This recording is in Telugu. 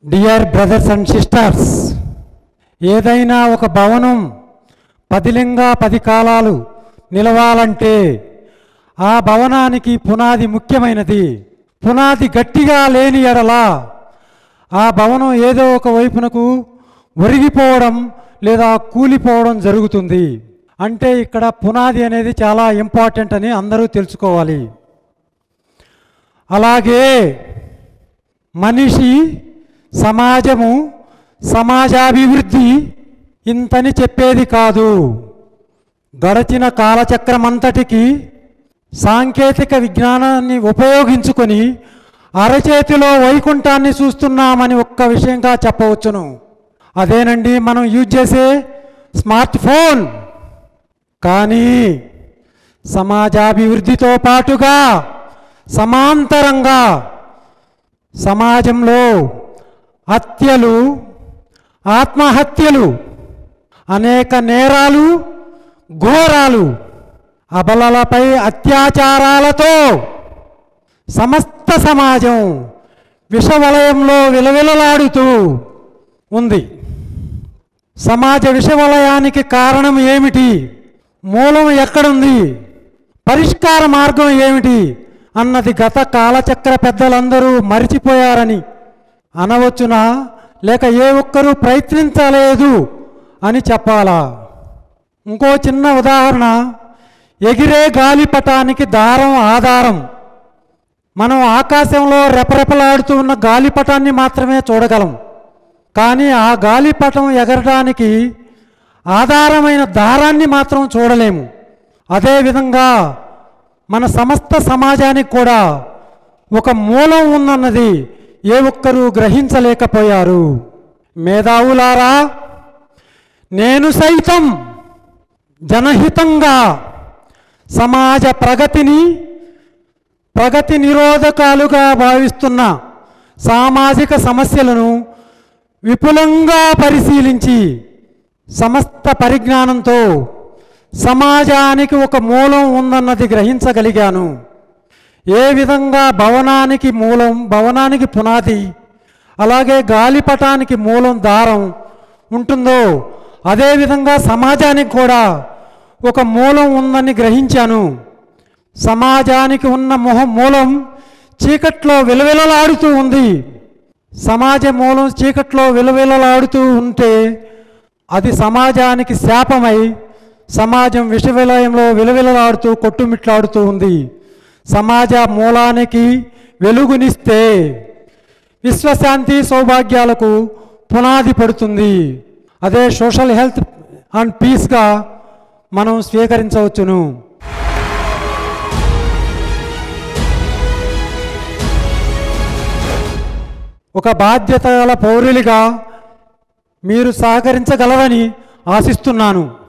డియర్ బ్రదర్స్ అండ్ సిస్టర్స్ ఏదైనా ఒక భవనం పదిలింగా పది కాలాలు నిలవాలంటే ఆ భవనానికి పునాది ముఖ్యమైనది పునాది గట్టిగా లేని ఎడల ఆ భవనం ఏదో ఒక వైపునకు ఒరిగిపోవడం లేదా కూలిపోవడం జరుగుతుంది అంటే ఇక్కడ పునాది అనేది చాలా ఇంపార్టెంట్ అని అందరూ తెలుసుకోవాలి అలాగే మనిషి సమాజము సమాజాభివృద్ధి ఇంతని చెప్పేది కాదు గడచిన కాలచక్రమంతటికి సాంకేతిక విజ్ఞానాన్ని ఉపయోగించుకొని అరచేతిలో వైకుంఠాన్ని చూస్తున్నామని ఒక్క విషయంగా చెప్పవచ్చును అదేనండి మనం యూజ్ చేసే స్మార్ట్ ఫోన్ కానీ సమాజాభివృద్ధితో పాటుగా సమాంతరంగా సమాజంలో హత్యలు ఆత్మహత్యలు అనేక నేరాలు ఘోరాలు అబలలపై అత్యాచారాలతో సమస్త సమాజం విషవలయంలో విలవిలలాడుతూ ఉంది సమాజ విషవలయానికి కారణం ఏమిటి మూలం ఎక్కడుంది పరిష్కార మార్గం ఏమిటి అన్నది గత కాలచక్ర పెద్దలందరూ మరిచిపోయారని అనవచ్చునా లేక ఏ ఒక్కరూ ప్రయత్నించలేదు అని చెప్పాలా ఇంకో చిన్న ఉదాహరణ ఎగిరే గాలిపటానికి దారం ఆధారం మనం ఆకాశంలో రెపరెపలాడుతూ ఉన్న గాలిపటాన్ని మాత్రమే చూడగలం కానీ ఆ గాలిపటం ఎగరడానికి ఆధారమైన దారాన్ని మాత్రం చూడలేము అదేవిధంగా మన సమస్త సమాజానికి కూడా ఒక మూలం ఉందన్నది ఏ ఒక్కరూ గ్రహించలేకపోయారు మేధావులారా నేను సైతం జనహితంగా సమాజ ప్రగతిని ప్రగతి నిరోధకాలుగా భావిస్తున్న సామాజిక సమస్యలను విపులంగా పరిశీలించి సమస్త పరిజ్ఞానంతో సమాజానికి ఒక మూలం ఉందన్నది గ్రహించగలిగాను ఏ విధంగా భవనానికి మూలం భవనానికి పునాది అలాగే గాలిపటానికి మూలం దారం ఉంటుందో అదేవిధంగా సమాజానికి కూడా ఒక మూలం ఉందని గ్రహించాను సమాజానికి ఉన్న మొహ మూలం చీకట్లో విలవిలలాడుతూ ఉంది సమాజ మూలం చీకట్లో విలవిలలాడుతూ ఉంటే అది సమాజానికి శాపమై సమాజం విషవిలయంలో విలవిలలాడుతూ కొట్టుమిట్లాడుతూ ఉంది సమాజ మూలానికి వెలుగునిస్తే విశ్వశాంతి సౌభాగ్యాలకు పునాది పడుతుంది అదే సోషల్ హెల్త్ అండ్ పీస్గా మనం స్వీకరించవచ్చును ఒక బాధ్యత గల పౌరులుగా మీరు సహకరించగలరని ఆశిస్తున్నాను